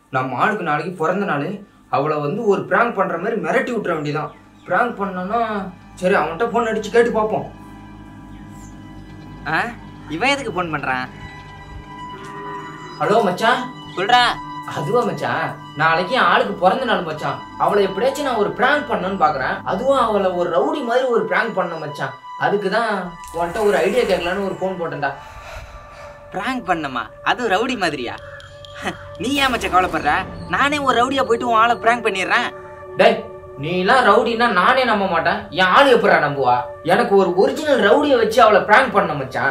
நம்ம ஆளுக்கு நாளைக்கு பிறந்த நாள் அவளை வந்து ஒரு ப்ராங்க் பண்ற மாதிரி மிரட்டி விட்டுற வேண்டியதான் ப்ராங்க் பண்ணோன்னா சரி அவன்கிட்ட ஃபோன் அடிச்சு கேட்டு பார்ப்போம் ஆ இவன் எதுக்கு ஃபோன் பண்றான் ஹலோ மச்சான் சொல்றா அதுவா மச்சான் நாளைக்கு என் ஆளுக்கு பிறந்த நாள் மச்சான் அவளை எப்படியாச்சும் நான் ஒரு ப்ராங்க் பண்ணணும்னு பாக்குறேன் அதுவும் அவளை ஒரு ரவுடி மாதிரி ஒரு ப்ராங்க் பண்ண மச்சான் அதுக்கு தான் உன்கிட்ட ஒரு ஐடியா கேட்கலான்னு ஒரு ஃபோன் போட்டேன்டா பிராங்க் பண்ணமா அது ரவுடி மாதிரியா நீ ஏன் மச்ச கவலைப்படுற நானே ஒரு ரவுடியா போயிட்டு உன் ஆளை பிராங்க் பண்ணிடுறேன் டேய் நீலாம் ரவுடினா நானே நம்ப மாட்டேன் என் ஆளு எப்படா நம்புவா எனக்கு ஒரு ஒரிஜினல் ரவுடியை வச்சு அவளை ப்ராங்க் பண்ண மச்சான்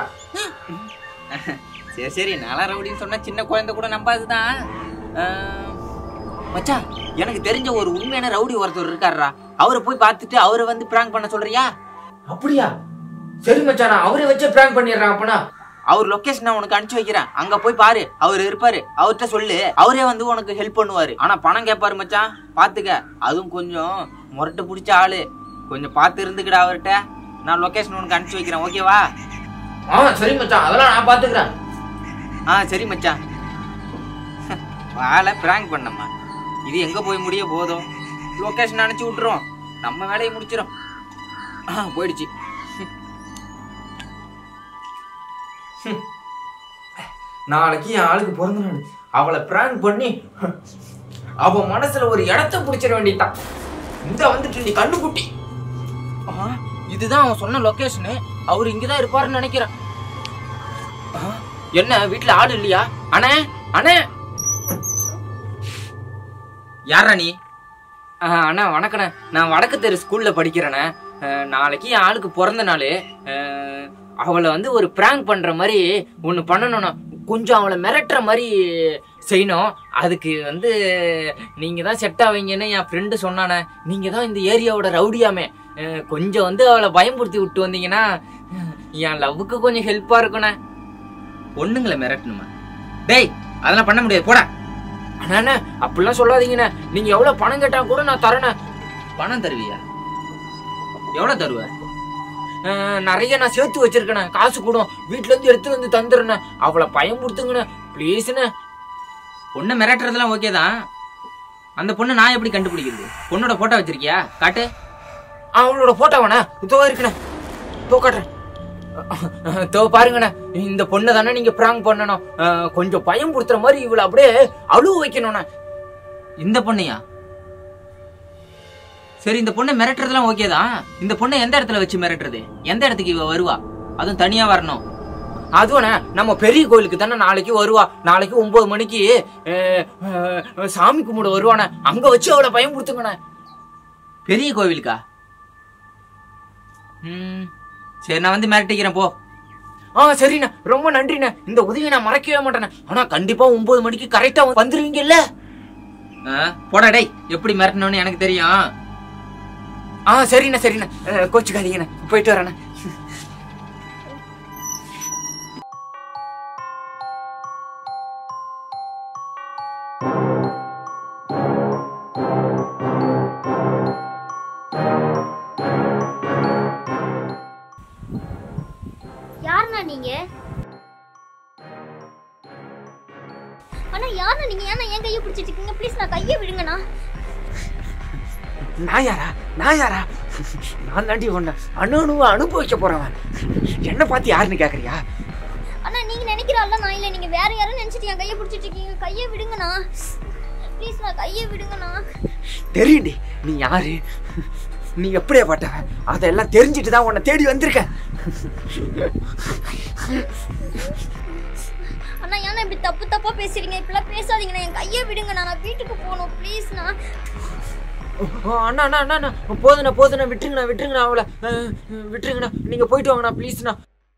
சரி சரி நான்லாம் ரவுடின்னு சொன்னா சின்ன குழந்தை கூட நம்பாதுதான் ஆ, மச்சான் எனக்கு தெரிஞ்ச ஒரு உண்மையான ரவுடி ஒருத்தர் இருக்காருடா அவரை போய் பார்த்துட்டு அவரை வந்து பிராங்க் பண்ண சொல்றியா அப்படியா சரி மச்சான் நான் அவரை வச்சு ப்ராங்க் பண்ணிடுறேன் அப்பனா அவர் லொகேஷன் நான் உனக்கு அனுப்பிச்சு வைக்கிறேன் அங்க போய் பாரு அவர் இருப்பாரு அவர்கிட்ட சொல்லு அவரே வந்து உனக்கு ஹெல்ப் பண்ணுவாரு ஆனா பணம் கேட்பாரு மச்சான் பாத்துக்க அதுவும் கொஞ்சம் முரட்டு பிடிச்ச ஆளு கொஞ்சம் பார்த்து இருந்துக்கிட அவர்கிட்ட நான் லொகேஷன் உனக்கு அனுப்பிச்சு வைக்கிறேன் ஓகேவா ஆ சரி மச்சான் அதெல்லாம் நான் பாத்துக்கிறேன் ஆ சரி மச்சான் வேலை பிராங்க் பண்ணம்மா இது எங்க போய் முடிய போதும் லொகேஷன் அனுப்பிச்சு விட்டுரும் நம்ம வேலையை முடிச்சிடும் ஆ போயிடுச்சு நாளைக்கு என் ஆளுக்கு பிறந்த நாள் அவளை ப்ராங்க் பண்ணி அவ மனசுல ஒரு இடத்த பிடிச்சிட வேண்டியதான் இந்த வந்துட்டு நீ கண்ணுக்குட்டி ஆ, இதுதான் அவன் சொன்ன லொகேஷனு அவர் இங்கதான் இருப்பாருன்னு நினைக்கிறேன் ஆ, என்ன வீட்ல ஆடு இல்லையா அண்ணே அண்ணே யாரா நீ ஆ, அண்ணா வணக்கண்ணே நான் வடக்கு தெரு ஸ்கூல்ல படிக்கிறேண்ணே ஆ, நாளைக்கு என் ஆளுக்கு பிறந்த நாள் அவளை வந்து ஒரு ப்ராங்க் பண்ற மாதிரி ஒன்று பண்ணணும்ண்ணா கொஞ்சம் அவளை மிரட்டுற மாதிரி செய்யணும் அதுக்கு வந்து நீங்க தான் செட் ஆவீங்கன்னு என் ஃப்ரெண்டு சொன்னானே நீங்க தான் இந்த ஏரியாவோட ரவுடியாமே அஹ் கொஞ்சம் வந்து அவளை பயம்படுத்தி விட்டு வந்தீங்கன்னா அஹ் என் லவ்வுக்கு கொஞ்சம் ஹெல்ப்பா இருக்குண்ணே பொண்ணுங்களை மிரட்டணுமா டேய் அதெல்லாம் பண்ண முடியாது போடா அண்ணா அப்படிலாம் சொல்லாதீங்கண்ணே நீங்க எவ்வளவு பணம் கேட்டா கூட நான் தரேண்ணே பணம் தருவியா எவ்வளவு தருவ அஹ் நிறைய நான் சேர்த்து வச்சிருக்கேண்ணே காசு கூட வீட்ல இருந்து எடுத்துட்டு வந்து தந்துடுறேண்ணே அவளை பயம்படுத்துங்கண்ணே ப்ளீஸ்ண்ணே பொண்ணை மிரட்டுறதுலாம் ஓகே தான் அந்த பொண்ணை நான் எப்படி கண்டுபிடிக்கிறது பொண்ணோட போட்டோ வச்சிருக்கியா காட்டு அவளோட போட்டோவாண்ணே இதோ இருக்குண்ணே இதோ காட்டுறேன் இதோ பாருங்கண்ணே இந்த பொண்ணை தானே நீங்க பிராங்க் பண்ணணும் அஹ் கொஞ்சம் பயம் கொடுத்துற மாதிரி இவளை அப்படியே அழுவ வைக்கணும்ண்ணே இந்த பொண்ணையா சரி இந்த பொண்ணை மிரட்டுறதுலாம் ஓகே தான் இந்த பொண்ணை எந்த இடத்துல வச்சு மிரட்டுறது எந்த இடத்துக்கு இவ வருவா அதுவும் தனியா வரணும் அதுவண்ணே நம்ம பெரிய கோயிலுக்கு தானே நாளைக்கு வருவா நாளைக்கு ஒன்பது மணிக்கு அஹ், அஹ், சாமி கும்பிட வருவானே அங்க வச்சு அவளை பயன்படுத்துங்கண்ணே பெரிய கோவிலுக்கா ம் சரி நான் வந்து மிரட்டிக்கிறேன் போ ஆ சரிண்ணே ரொம்ப நன்றிண்ணே இந்த உதவியை நான் மறக்கவே மாட்டேண்ணே ஆனா கண்டிப்பா ஒன்பது மணிக்கு கரெக்டா வந்துருவீங்கல்ல போடா டேய் எப்படி மிரட்டணும்னு எனக்கு தெரியும் ஆ சரிண்ணே சரிண்ணே அஹ், கோச்சுக்காதீங்கண்ணே போயிட்டு வரேண்ணே யாருண்ணா நீங்க அண்ணா யாருண்ணா நீங்க ஏன்னா என் கையை பிடிச்சிட்டு இருக்கீங்க ப்ளீஸ் நான் கையை விடுங்கண்ணா நான் யாரா நான் யாரா நான் தாண்டி ஒண்ணு அணு அணுவை அனுபவிக்க போறவன் என்ன பார்த்து யாருன்னு கேக்குறியா அண்ணா நீங்க நினைக்கிறாள்ல நான் இல்லை நீங்க வேற யாரும் நினைச்சிட்டு என் கையை பிடிச்சிட்டு இருக்கீங்க கையை விடுங்கண்ணா ப்ளீஸ் நான் கையை விடுங்கண்ணா தெரியுண்டி நீ யாரு நீ எப்படியாப்பட்டவன் அதெல்லாம் தெரிஞ்சுட்டு தான் உன்னை தேடி வந்திருக்கேன் அண்ணா ஏன்னா இப்படி தப்பு தப்பா பேசுறீங்க இப்படிலாம் பேசாதீங்கண்ணா என் கையை விடுங்கண்ணா நான் வீட்டுக்கு போகணும் ப்ளீஸ்ண்ணா ஓ, அண்ணா அண்ணா அண்ணா அண்ணா போதுண்ணா போதுண்ணா விட்டுருங்கண்ணா விட்டுருங்கண்ணா அவளை அஹ், விட்டுருங்கண்ணா நீங்க போயிட்டு வாங்கண்ணா ப்ளீஸ்ண்ணா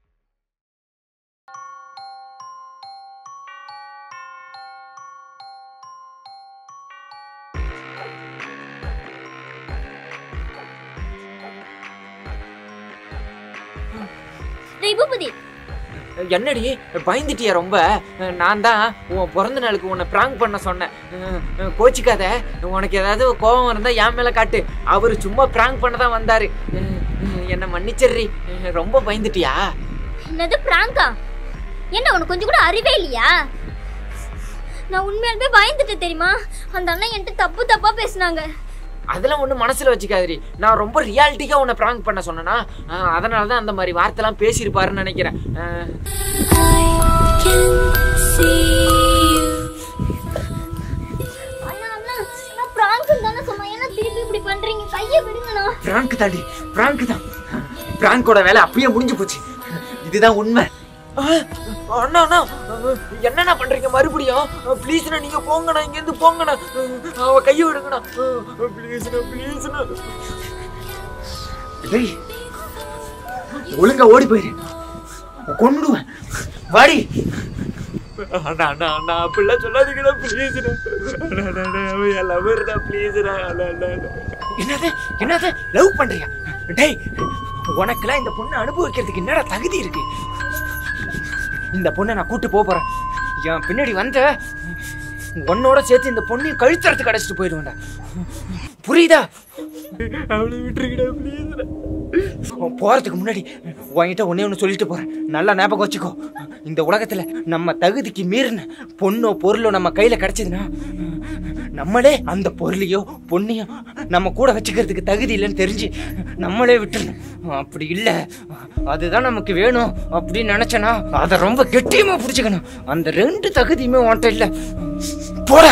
டேய் பூபதி என்னடி பயந்துட்டியா ரொம்ப நான் தான் உன் பிறந்த நாளுக்கு உன்னை ப்ராங்க் பண்ண சொன்னேன் அஹ், அஹ், கோச்சிக்காத உனக்கு ஏதாவது கோபம் இருந்தா என் மேல காட்டு அவர் சும்மா ப்ராங்க் பண்ண தான் வந்தாரு அஹ், அஹ், என்னை மன்னிச்சிடுறி அஹ், ரொம்ப பயந்துட்டியா என்னது பிராங்கா என்ன உனக்கு கொஞ்சம் கூட அறிவே இல்லையா நான் உண்மையாலுமே பயந்துட்டேன் தெரியுமா அந்த அண்ணன் என்கிட்ட தப்பு தப்பா பேசுனாங்க அதெல்லாம் ஒன்றும் மனசில் வச்சுக்காதரி நான் ரொம்ப ரியாலிட்டிக்காக உன்னை ப்ராங்க் பண்ண சொன்னேன்னா அதனால தான் அந்த மாதிரி வார்த்தைலாம் பேசியிருப்பாருன்னு நினைக்கிறேன் அஹ், அண்ணா அண்ணா நான் பிராங்க் தானே சொன்னேன் ஏன்னா திருப்பி இப்படி பண்றீங்க கையை விடுங்கண்ணா prank தாண்டி prank தான் பிராங்கோட வேலை அப்பயே முடிஞ்சு போச்சு இதுதான் உண்மை அஹ், அண்ணா அண்ணா அஹ், என்னண்ணா பண்றீங்க மறுபடியும் ப்ளீஸ்ண்ணா நீங்க போங்கண்ணா இங்கேருந்து போங்கண்ணா அஹ், அவ கையை விடுங்கண்ணா ப்ளீஸ்ண்ணா ப்ளீஸ்ண்ணா டேய் ஒழுங்கா ஓடி போயிரு கொண்டுடுவேன் வாடி அண்ணா அண்ணா அண்ணா அப்படிலாம் சொல்லாதீங்கடா ப்ளீஸ்ண்ணா அண்ணா அண்ணா அண்ணா அவன் என் லவர்டா ப்ளீஸ்ண்ணா அண்ணா அண்ணா அண்ணா. என்னது என்னது லவ் பண்றியா டேய் உனக்கெல்லாம் இந்த பொண்ணை அனுபவிக்கிறதுக்கு என்னடா தகுதி இருக்கு இந்த பொண்ணை நான் கூட்டு போக போறேன் என் பின்னாடி வந்த உன்னோட சேர்த்து இந்த பொண்ணையும் கழுத்தறதுக்கு அடைச்சிட்டு போயிடுவேன்டா புரியுதா அவளை விட்டுருக்கடா ப்ளீஸ்டா போறதுக்கு முன்னாடி உன்கிட்ட ஒன்னே ஒன்று சொல்லிட்டு போறேன் நல்லா ஞாபகம் வச்சுக்கோ இந்த உலகத்துல நம்ம தகுதிக்கு மீறின பொண்ணோ பொருளோ நம்ம கையில கிடைச்சதுன்னா நம்மளே அந்த பொருளையோ பொண்ணையோ நம்ம கூட வச்சுக்கிறதுக்கு தகுதி இல்லைன்னு தெரிஞ்சு நம்மளே விட்டுறணும் அப்படி இல்லை அதுதான் நமக்கு வேணும் அப்படின்னு நினைச்சனா அதை ரொம்ப கெட்டியமா பிடிச்சுக்கணும் அந்த ரெண்டு தகுதியுமே உன்கிட்ட இல்லை போடா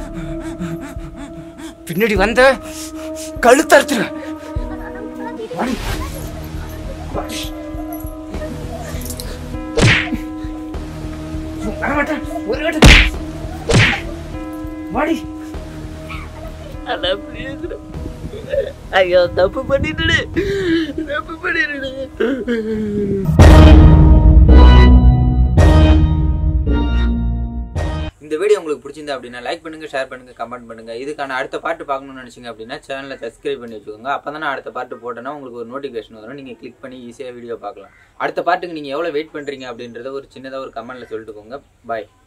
பின்னாடி வந்த கழுத்தறுத்துருவேன் வாடி. வாடி. வரமாட்டேன் ஒரு வாட்டி. வாடி அதான் please டா. ஐயோ தப்பு பண்ணிட்டு தப்பு பண்ணிட்டு இந்த வீடியோ உங்களுக்கு பிடிச்சிருந்தா அப்படின்னா லைக் பண்ணுங்க ஷேர் பண்ணுங்க கமெண்ட் பண்ணுங்க இதுக்கான அடுத்த பாட்டு பார்க்கணும்னு நினைச்சீங்க அப்படின்னா சேனலை சப்ஸ்கிரைப் பண்ணி வச்சுக்கோங்க அப்போ தானே அடுத்த பாட்டு போட்டோன்னா உங்களுக்கு ஒரு நோட்டிஃபிகேஷன் வரும் நீங்கள் கிளிக் பண்ணி ஈஸியாக வீடியோ பார்க்கலாம் அடுத்த பாட்டுக்கு நீங்கள் எவ்வளோ வெயிட் பண்ணுறீங்க அப்படின்றத ஒரு சின்னதாக ஒரு கமெண்ட்டில் சொல்லிட்டு போங்க பாய்